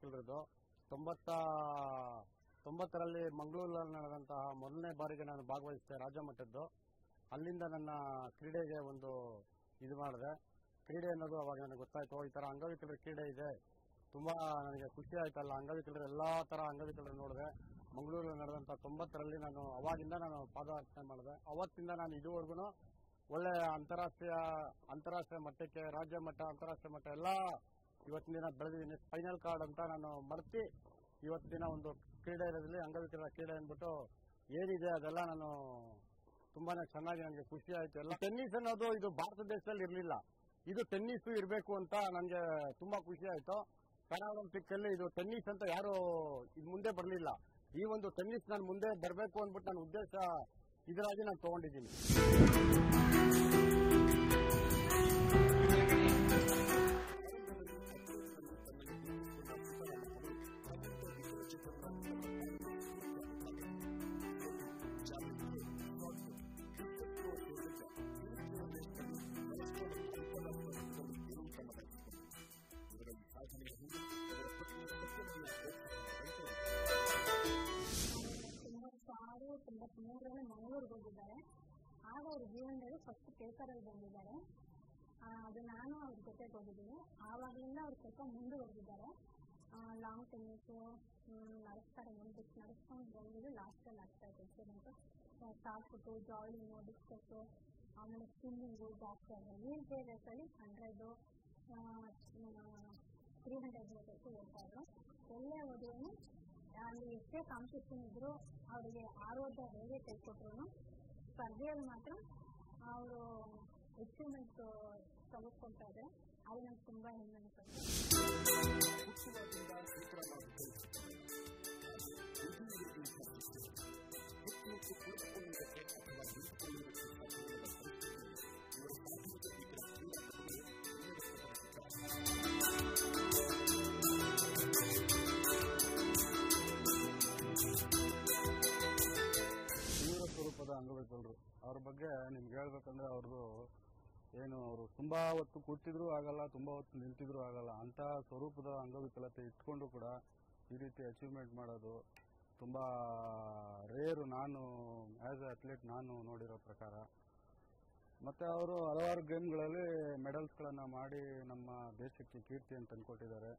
ಅಂಗವಿಕಲರದು ತೊಂಬತ್ತ ತೊಂಬತ್ತರಲ್ಲಿ ಮಂಗಳೂರಲ್ಲಿ ನಡೆದಂತಹ ಮೊದಲನೇ ಬಾರಿಗೆ ನಾನು ಭಾಗವಹಿಸಿದೆ ರಾಜ್ಯ ಮಟ್ಟದ್ದು ಅಲ್ಲಿಂದ ನನ್ನ ಕ್ರೀಡೆಗೆ ಒಂದು ಇದು ಮಾಡಿದೆ ಕ್ರೀಡೆ ಅನ್ನೋದು ಅವಾಗ ನನಗೆ ಗೊತ್ತಾಯ್ತು ಈ ತರ ಅಂಗವಿಕಲರ ಕ್ರೀಡೆ ಇದೆ ತುಂಬಾ ನನಗೆ ಖುಷಿ ಆಯ್ತಲ್ಲ ಅಂಗವಿಕಲರು ಎಲ್ಲಾ ತರ ಅಂಗವಿಕಲರು ನೋಡಿದೆ ಮಂಗಳೂರಲ್ಲಿ ನಡೆದಂತ ತೊಂಬತ್ತರಲ್ಲಿ ನಾನು ಅವಾಗಿಂದ ನಾನು ಪಾದಯಾತ್ರೆ ಮಾಡಿದೆ ಅವತ್ತಿಂದ ನಾನು ಇದುವರೆಗೂ ಒಳ್ಳೆ ಅಂತಾರಾಷ್ಟ್ರೀಯ ಅಂತಾರಾಷ್ಟ್ರೀಯ ಮಟ್ಟಕ್ಕೆ ರಾಜ್ಯ ಮಟ್ಟ ಅಂತಾರಾಷ್ಟ್ರೀಯ ಮಟ್ಟ ಎಲ್ಲ ಇವತ್ತಿನ ದಿನ ಬೆಳೆದಿದ್ದೀನಿ ಫೈನಲ್ ಕಾರ್ಡ್ ಅಂತ ನಾನು ಮರ್ತಿ ಇವತ್ತಿನ ದಿನ ಒಂದು ಕ್ರೀಡೆ ಇರೋದ್ರಲ್ಲಿ ಅಂಗವಿಕಲರ ಕ್ರೀಡೆ ಅಂದ್ಬಿಟ್ಟು ಏನಿದೆ ಅದೆಲ್ಲ ನಾನು ತುಂಬಾನೇ ಚೆನ್ನಾಗಿ ನನಗೆ ಖುಷಿ ಆಯ್ತು ಎಲ್ಲ ಟೆನ್ನಿಸ್ ಅನ್ನೋದು ಇದು ಭಾರತ ದೇಶದಲ್ಲಿ ಇರಲಿಲ್ಲ ಇದು ಟೆನ್ನಿಸ್ ಇರಬೇಕು ಅಂತ ನನಗೆ ತುಂಬಾ ಖುಷಿ ಆಯ್ತು ಪ್ಯಾರಾಲಿಂಪಿಕ್ ಅಲ್ಲಿ ಇದು ಟೆನ್ನಿಸ್ ಅಂತ ಯಾರು ಇದು ಮುಂದೆ ಬರಲಿಲ್ಲ ಈ ಒಂದು ಟೆನ್ನಿಸ್ ನಾನು ಮುಂದೆ ಬರಬೇಕು ಅಂದ್ಬಿಟ್ಟು ನನ್ನ ಉದ್ದೇಶ ಇದರಾಗಿ ನಾನು ತಗೊಂಡಿದ್ದೀನಿ ತೊಂಬತ್ತಾರು ತೊಂಬತ್ಮೂರರಲ್ಲಿ ಮಂಗಳೂರಿಗೆ ಹೋಗಿದ್ದಾರೆ ಆಗ ಅವ್ರ ಜೀವನದಲ್ಲಿ ಫಸ್ಟ್ ಪೇಪರಲ್ಲಿ ಬಂದಿದ್ದಾರೆ ಆ, ಅದು ನಾನು ಅವ್ರ ಜೊತೆಗೆ ಹೋಗಿದ್ದೀನಿ ಆವಾಗಲಿಂದ ಅವ್ರು ಸ್ವಲ್ಪ ಮುಂದುವರೆದಿದ್ದಾರೆ ಲಾಂಗ್ ಟೆನ್ನಿಸು ನಡೆಸ್ತಾರೆ ಮುಂದಕ್ಕೆ ನಡೆಸ್ಕೊಂಡು ಬಂದಿದ್ದು ಲಾಸ್ಟಲ್ಲಿ ಆಗ್ತಾ ಇದೆ incident shot put javelin discus ಆಮೇಲೆ ಸ್ವಿಮ್ಮಿಂಗು ಬಾಕ್ಸರ್ ವೀಲ್ ಚೇರ್ ರೇಸಲ್ಲಿ ಹಂಡ್ರೆಡು ತ್ರೀ ಹಂಡ್ರೆಡ್ ಮೀಟರ್ಸು ಓಡ್ತಾ ಇದ್ರು ಎಲ್ಲೇ ಹೋದ್ರೂ ಅಲ್ಲಿ ಎಷ್ಟೇ ಕಾಂಪಿಟೇಷನ್ ಇದ್ರು ಅವರಿಗೆ ಆರೋಗ್ಯ ಹೇಗೆ ಕೈ ಕೊಟ್ಟರು ಸ್ಪರ್ಧೆಯಲ್ಲಿ ಮಾತ್ರ ಅವರು ಅಚೀವ್ಮೆಂಟ್ ತೆಗೆದುಕೊಳ್ತಾ ಇದ್ದಾರೆ ಅದು ನಂಗೆ ತುಂಬ ಹೆಮ್ಮೆ ಅನ್ಸುತ್ತೆ ತೀವ್ರ ಸ್ವರೂಪದ ಅಂಗವಿಕಲರು ಅವ್ರ ಬಗ್ಗೆ ನಿಮ್ಗೆ ಹೇಳ್ಬೇಕಂದ್ರೆ ಅವ್ರದ್ದು ಏನು ಅವರು ತುಂಬಾ ಹೊತ್ತು ಕೂತಿದ್ರು ಆಗಲ್ಲ ತುಂಬಾ ಹೊತ್ತು ನಿಂತಿದ್ರು ಆಗಲ್ಲ ಅಂತ ಸ್ವರೂಪದ ಅಂಗವಿಕಲತೆ ಇಟ್ಕೊಂಡು ಕೂಡ ಈ ರೀತಿ ಅಚೀವ್ಮೆಂಟ್ ಮಾಡೋದು ತುಂಬಾ ರೇರು ನಾನು ಆಸ್ ಎ ಅಥ್ಲೀಟ್ ನಾನು ನೋಡಿರೋ ಪ್ರಕಾರ ಮತ್ತೆ ಅವರು ಹಲವಾರು ಗೇಮ್ಗಳಲ್ಲಿ ಮೆಡಲ್ಸ್ಗಳನ್ನ ಮಾಡಿ ನಮ್ಮ ದೇಶಕ್ಕೆ ಕೀರ್ತಿಯನ್ನು ತಂದುಕೊಟ್ಟಿದ್ದಾರೆ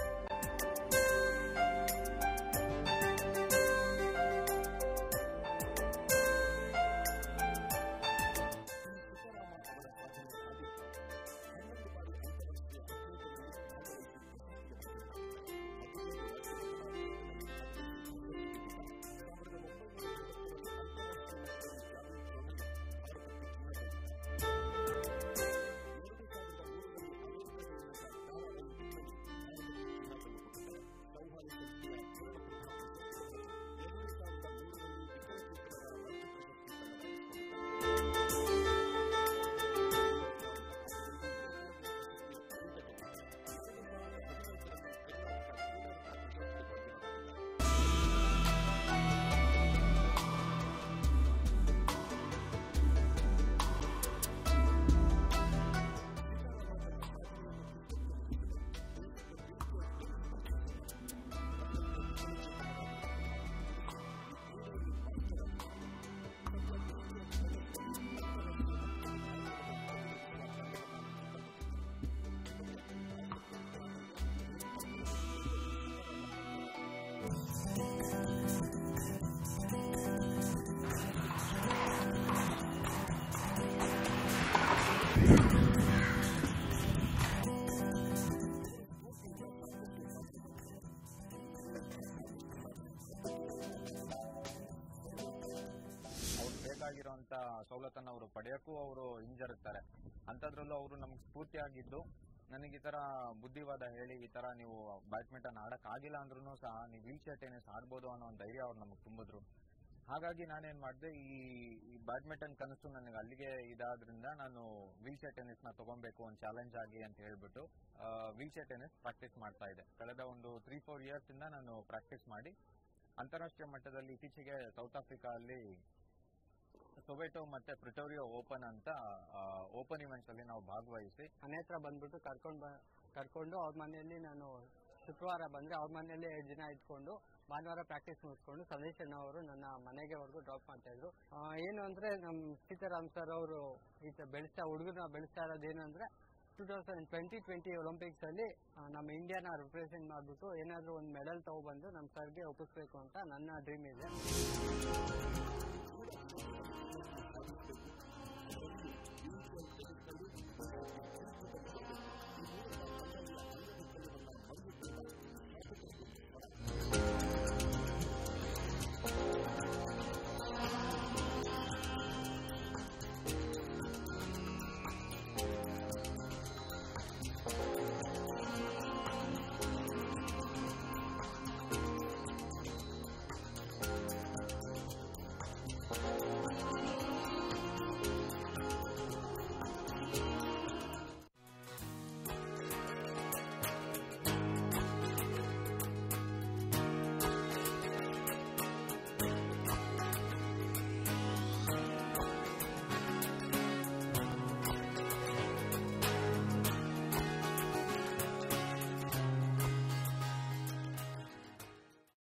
ಅವ್ರಿಗೆ ಬೇಕಾಗಿರುವಂತ ಸವಲತ್ತನ್ನ ಅವರು ಪಡೆಯಕ್ಕೂ ಅವರು ಹಿಂಜರುತ್ತಾರೆ ಅಂಥದ್ರಲ್ಲೂ ಅವರು ನಮ್ಗೆ ಸ್ಫೂರ್ತಿಯಾಗಿದ್ದು ನನಗೆ ಈ ತರ ಬುದ್ಧಿವಾದ ಹೇಳಿ ಈ ತರ ನೀವು ಬ್ಯಾಡ್ಮಿಂಟನ್ ಆಡಕ್ ಆಗಿಲ್ಲ ಅಂದ್ರೂ ಸಹ ನೀವು ವೀಲ್ ಚೇರ್ ಟೆನ್ನಿಸ್ ಆಡ್ಬೋದು ಅನ್ನೋ ಒಂದು ಧೈರ್ಯ ಅವ್ರು ನಮಗೆ ತುಂಬಿದ್ರು ಹಾಗಾಗಿ ನಾನೇನ್ ಮಾಡಿದೆ ಈ ಈ ಬ್ಯಾಡ್ಮಿಂಟನ್ ಕನಸು ನನಗೆ ಅಲ್ಲಿಗೆ ಇದಾದ್ರಿಂದ ನಾನು ವೀಲ್ ಚೇರ್ ಟೆನ್ನಿಸ್ ನ ತಗೊಬೇಕು ಒಂದು ಚಾಲೆಂಜ್ ಆಗಿ ಅಂತ ಹೇಳ್ಬಿಟ್ಟು ವೀಲ್ ಚೇರ್ ಟೆನ್ನಿಸ್ ಪ್ರಾಕ್ಟೀಸ್ ಮಾಡ್ತಾ ಇದ್ದೆ ಕಳೆದ ಒಂದು ತ್ರೀ ಫೋರ್ ಇಯರ್ಸ್ ಇಂದ ನಾನು ಪ್ರಾಕ್ಟೀಸ್ ಮಾಡಿ ಅಂತಾರಾಷ್ಟ್ರೀಯ ಮಟ್ಟದಲ್ಲಿ ಇತ್ತೀಚೆಗೆ ಸೌತ್ ಆಫ್ರಿಕಾ ಅಲ್ಲಿ ಸೊವೆಟೋ ಮತ್ತೆ ಪ್ರಿಟೋರಿಯೋ ಓಪನ್ ಅಂತ ಓಪನ್ ಇವೆಂಟ್ಸ್ ಅಲ್ಲಿ ನಾವು ಭಾಗವಹಿಸಿ ಮನೆ ಹತ್ರ ಬಂದ್ಬಿಟ್ಟು ಕರ್ಕೊಂಡು ಬ ಕರ್ಕೊಂಡು ಅವ್ರ ಮನೆಯಲ್ಲಿ ನಾನು ಶುಕ್ರವಾರ ಬಂದರೆ ಅವ್ರ ಮನೆಯಲ್ಲೇ ಎರಡು ದಿನ ಇದ್ಕೊಂಡು ಭಾನುವಾರ ಪ್ರಾಕ್ಟೀಸ್ ಮುಗಿಸ್ಕೊಂಡು ಸಂದೇಶ್ ಅಣ್ಣ ಅವರು ನನ್ನ ಮನೆಗೆವರೆಗೂ ಡ್ರಾಪ್ ಮಾಡ್ತಾ ಇದ್ರು ಆ, ಏನು ಅಂದರೆ ನಮ್ಮ ಸೀತಾರಾಮ್ ಸರ್ ಅವರು ಈ ಥರ ಬೆಳೆಸ್ತಾ ಹುಡುಗರನ್ನ ಬೆಳೆಸ್ತಾ ಇರೋದು ಏನು ಅಂದರೆ ಟೂ ತೌಸಂಡ್ ಟ್ವೆಂಟಿ ಟ್ವೆಂಟಿ ಒಲಿಂಪಿಕ್ಸಲ್ಲಿ ನಮ್ಮ ಇಂಡಿಯಾನ ರಿಪ್ರೆಸೆಂಟ್ ಮಾಡಿಬಿಟ್ಟು ಏನಾದರೂ ಒಂದು ಮೆಡಲ್ ತೊಗೊಬಂದು ನಮ್ಮ ಸರ್ಗೆ ಒಪ್ಪಿಸ್ಬೇಕು ಅಂತ ನನ್ನ ಡ್ರೀಮ್ ಇದೆ